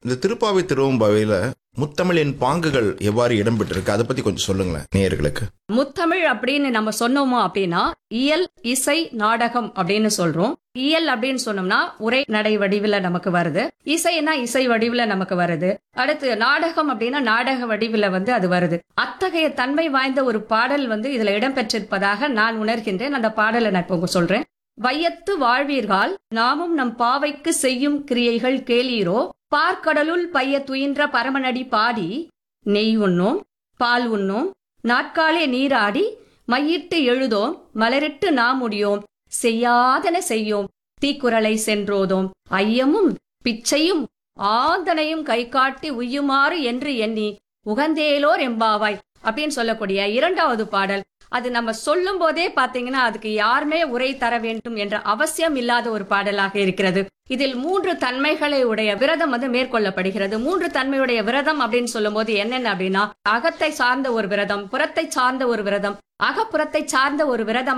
இந்த திருப்பாவை திருவம்பாவையில முத்தமிழின் பாங்குகள் எவ்வாறு இடம்பெற்றிருக்கு அதை பத்தி கொஞ்சம் சொல்லுங்களேன் நேயர்களுக்கு முத்தமிழ் அப்படின்னு நம்ம சொன்னோமோ அப்படின்னா இயல் இசை நாடகம் அப்படின்னு சொல்றோம் இயல் அப்படின்னு சொன்னோம்னா உரை நடை வடிவில் நமக்கு வருது இசைனா இசை வடிவில் நமக்கு வருது அடுத்து நாடகம் அப்படின்னா நாடக வடிவில் வந்து அது வருது அத்தகைய தன்மை வாய்ந்த ஒரு பாடல் வந்து இதுல இடம்பெற்றிருப்பதாக நான் உணர்கின்றேன் அந்த பாடலை நான் இப்போ சொல்றேன் வையத்து வாழ்வீர்கள் நாமும் நம் பாவைக்கு செய்யும் கிரியைகள் கேளீரோ பார்க்கடலுள் பைய துயின்ற பரமனடி பாடி நெய் உண்ணோம் பால் உண்ணோம் நாட்காலே நீராடி மையிட்டு எழுதோம் மலரிட்டு நாமுடியோம் செய்யாதன செய்யோம் தீக்குறளை சென்றோதோம் ஐயமும் பிச்சையும் ஆந்தனையும் கை காட்டி உய்யுமாறு என்று எண்ணி உகந்தேலோர் எம்பாவாய் அப்படின்னு சொல்லக்கூடிய இரண்டாவது பாடல் அது நம்ம சொல்லும் போதே பாத்தீங்கன்னா அதுக்கு யாருமே உரை தர வேண்டும் என்ற அவசியம் இல்லாத ஒரு பாடலாக இருக்கிறது இதில் மூன்று தன்மைகளை உடைய விரதம் வந்து மேற்கொள்ளப்படுகிறது மூன்று தன்மையுடைய விரதம் அப்படின்னு சொல்லும்போது என்னென்ன அப்படின்னா அகத்தை சார்ந்த ஒரு விரதம் புறத்தை சார்ந்த ஒரு விரதம் அகப்புறத்தை சார்ந்த ஒரு விரதம்